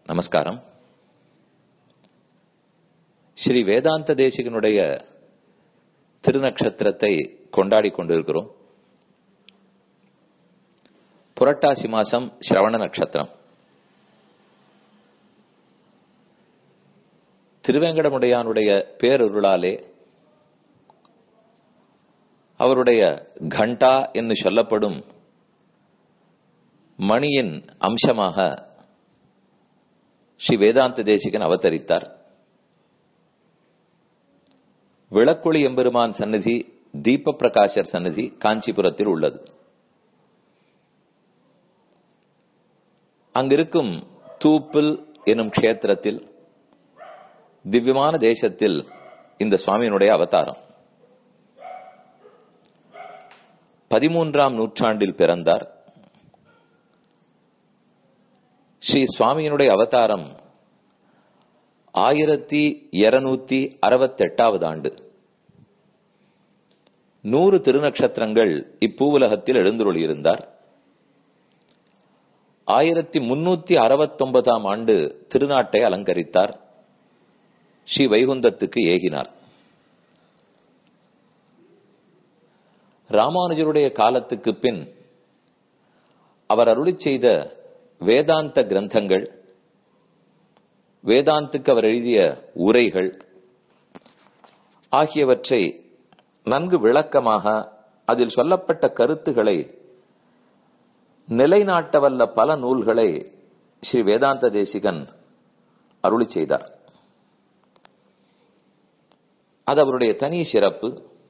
நமஸ்காரம் ஸ்ரீ வேதாந்த தேசிகனுடைய திருநக்ஷத்திரத்தை கொண்டாடி கொண்டிருக்கிறோம் புரட்டாசி மாசம் சிரவண நட்சத்திரம் திருவேங்கடமுடையானுடைய பேரருளாலே அவருடைய கண்டா என்று சொல்லப்படும் மணியின் அம்சமாக ஸ்ரீ வேதாந்த தேசிகன் அவதரித்தார் விளக்குழி எம்பெருமான் சன்னதி தீப பிரகாசர் சன்னதி காஞ்சிபுரத்தில் உள்ளது அங்கிருக்கும் தூப்பில் எனும் க்ஷேத்திரத்தில் திவ்யமான தேசத்தில் இந்த சுவாமியினுடைய அவதாரம் பதிமூன்றாம் நூற்றாண்டில் பிறந்தார் ஸ்ரீ சுவாமியினுடைய அவதாரம் ஆயிரத்தி இருநூத்தி அறுபத்தி எட்டாவது ஆண்டு நூறு திருநக்ஷத்திரங்கள் இப்பூவுலகத்தில் எழுந்துருளியிருந்தார் ஆயிரத்தி முன்னூத்தி அறுபத்தொன்பதாம் ஆண்டு திருநாட்டை அலங்கரித்தார் ஸ்ரீ வைகுந்தத்துக்கு ஏகினார் ராமானுஜருடைய காலத்துக்கு பின் அவர் அருளி செய்த வேதாந்த கிரந்தங்கள் வேதாந்துக்கு அவர் எழுதிய உரைகள் ஆகியவற்றை நன்கு விளக்கமாக அதில் சொல்லப்பட்ட கருத்துக்களை நிலைநாட்டவல்ல பல நூல்களை ஸ்ரீ வேதாந்த தேசிகன் அருளி செய்தார் அது அவருடைய தனி சிறப்பு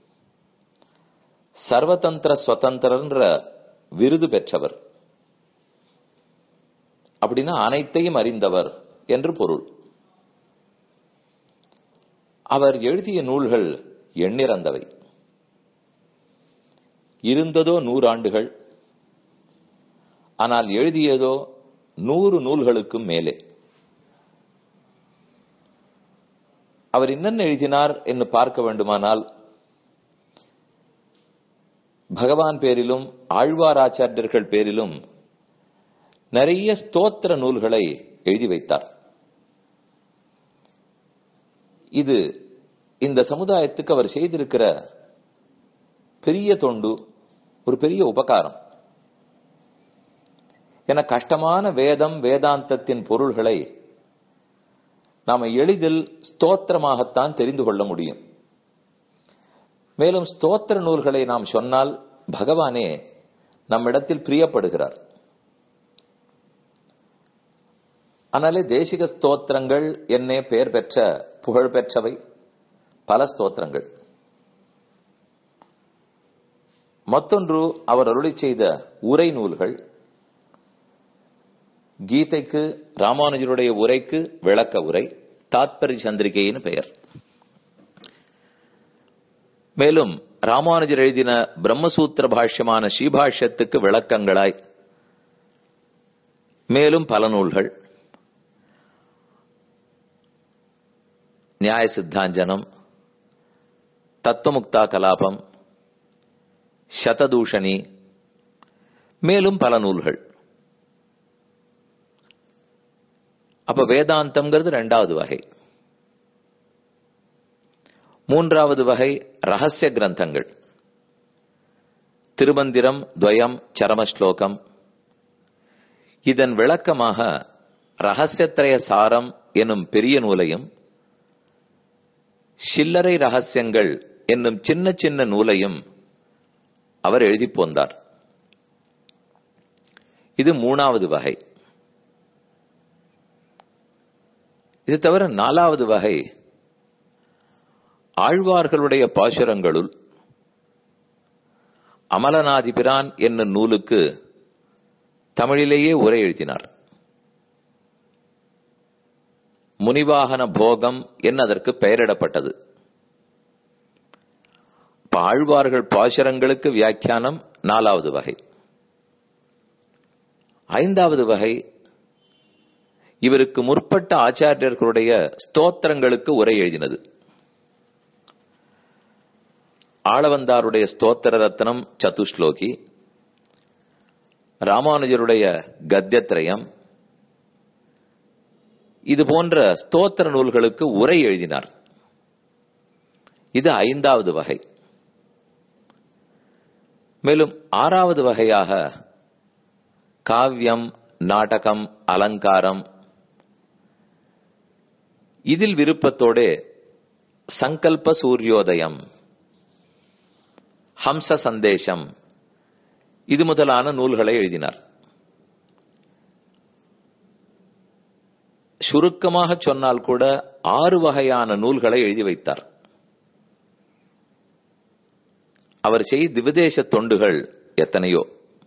சர்வதந்திர சுதந்திரன்ற விருது பெற்றவர் அப்படின்னா அனைத்தையும் அறிந்தவர் என்று பொருள் அவர் எழுதிய நூல்கள் எண்ணிறந்தவை இருந்ததோ நூறாண்டுகள் ஆனால் எழுதியதோ நூறு நூல்களுக்கும் மேலே அவர் என்னென்ன எழுதினார் என்று பார்க்க வேண்டுமானால் பகவான் பேரிலும் ஆழ்வாராச்சாரியர்கள் பேரிலும் நிறைய ஸ்தோத்திர நூல்களை எழுதி வைத்தார் இது இந்த சமுதாயத்துக்கு அவர் செய்திருக்கிற பெரிய தொண்டு ஒரு பெரிய உபகாரம் என கஷ்டமான வேதம் வேதாந்தத்தின் பொருள்களை நாம எளிதில் ஸ்தோத்திரமாகத்தான் தெரிந்து கொள்ள முடியும் மேலும் ஸ்தோத்திர நூல்களை நாம் சொன்னால் பகவானே நம்மிடத்தில் பிரியப்படுகிறார் ஆனாலே தேசிக ஸ்தோத்திரங்கள் என்னே பெயர் பெற்ற புகழ் பெற்றவை பல ஸ்தோத்திரங்கள் மற்றொன்று அவர் அருளி செய்த உரை நூல்கள் கீதைக்கு ராமானுஜருடைய உரைக்கு விளக்க உரை தாத்பரி சந்திரிகைன்னு பெயர் மேலும் ராமானுஜர் எழுதின பிரம்மசூத்திர பாஷ்யமான ஸ்ரீபாஷ்யத்துக்கு விளக்கங்களாய் மேலும் பல நூல்கள் நியாய சித்தாஞ்சனம் தத்துவமுக்தா கலாபம் சததூஷணி மேலும் பல நூல்கள் அப்ப வேதாந்தம்ங்கிறது ரெண்டாவது வகை மூன்றாவது வகை ரகசிய கிரந்தங்கள் திருமந்திரம் துவயம் சரமஸ்லோகம் இதன் விளக்கமாக ரகசியத்திரய சாரம் எனும் பெரிய நூலையும் சில்லறை ரகசியங்கள் என்னும் சின்ன சின்ன நூலையும் அவர் எழுதி போந்தார் இது மூணாவது வகை இது தவிர நாலாவது வகை ஆழ்வார்களுடைய பாசுரங்களுள் அமலநாதிபிரான் என்னும் நூலுக்கு தமிழிலேயே உரை எழுதினார் முனிவாகன போகம் என்ன அதற்கு பெயரிடப்பட்டது ஆழ்வார்கள் பாசுரங்களுக்கு வியாக்கியானம் நாலாவது வகை ஐந்தாவது வகை இவருக்கு முற்பட்ட ஆச்சாரியர்களுடைய ஸ்தோத்திரங்களுக்கு உரை எழுதினது ஆளவந்தாருடைய ஸ்தோத்திர ரத்னம் சதுஸ்லோகி ராமானுஜருடைய கத்தியத்ரயம் இது போன்ற ஸ்தோத்திர நூல்களுக்கு உரை எழுதினார் இது ஐந்தாவது வகை மேலும் ஆறாவது வகையாக காவியம் நாடகம் அலங்காரம் இதில் விருப்பத்தோடே சங்கல்ப சூரியோதயம் ஹம்ச சந்தேஷம் இது முதலான நூல்களை எழுதினார் சுருக்கமாக சொன்னால் கூட ஆறு வகையான நூல்களை எழுதி வைத்தார் அவர் செய் திவிதேச தொண்டுகள் எத்தனையோ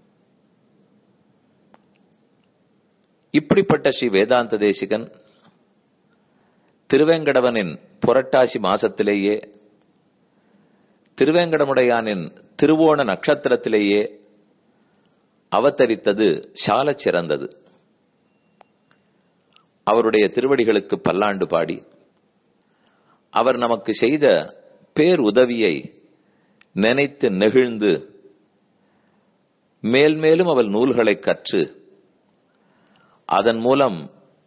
இப்படிப்பட்ட ஸ்ரீ வேதாந்த தேசிகன் திருவேங்கடவனின் புரட்டாசி மாசத்திலேயே திருவேங்கடமுடையானின் திருவோண நட்சத்திரத்திலேயே அவதரித்தது சால சிறந்தது அவருடைய திருவடிகளுக்கு பல்லாண்டு பாடி அவர் நமக்கு செய்த பேர் உதவியை நினைத்து நெகிழ்ந்து மேல் மேலும் அவள் நூல்களை கற்று அதன் மூலம்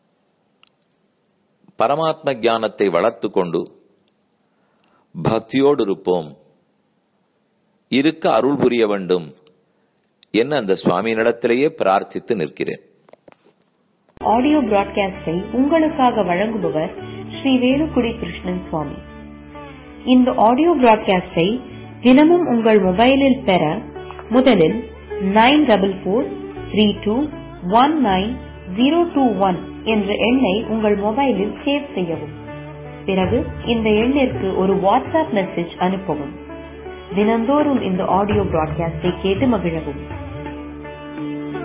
பரமாத்ம ஞானத்தை வளர்த்து கொண்டு பக்தியோடு இருப்போம் இருக்க அருள் புரிய வேண்டும் என்ன அந்த சுவாமியினிடத்திலேயே பிரார்த்தித்து நிற்கிறேன் ஆடியோ பிராட்காஸ்டை உங்களுக்காக வழங்குபவர் ஸ்ரீ வேலுக்குடி கிருஷ்ணன் சுவாமி இந்த ஆடியோ பிராட்காஸ்டை தினமும் உங்கள் மொபைலில் பெற முதலில் nine double four three two one nine zero two one என்ற எண்ணை உங்கள் மொபைலில் சேவ் செய்யவும் பிறகு இந்த எண்ணிற்கு ஒரு வாட்ஸ்அப் மெசேஜ் அனுப்பவும் தினந்தோறும் இந்த ஆடியோ பிராட்காஸ்டை கேட்டு மகிழவும்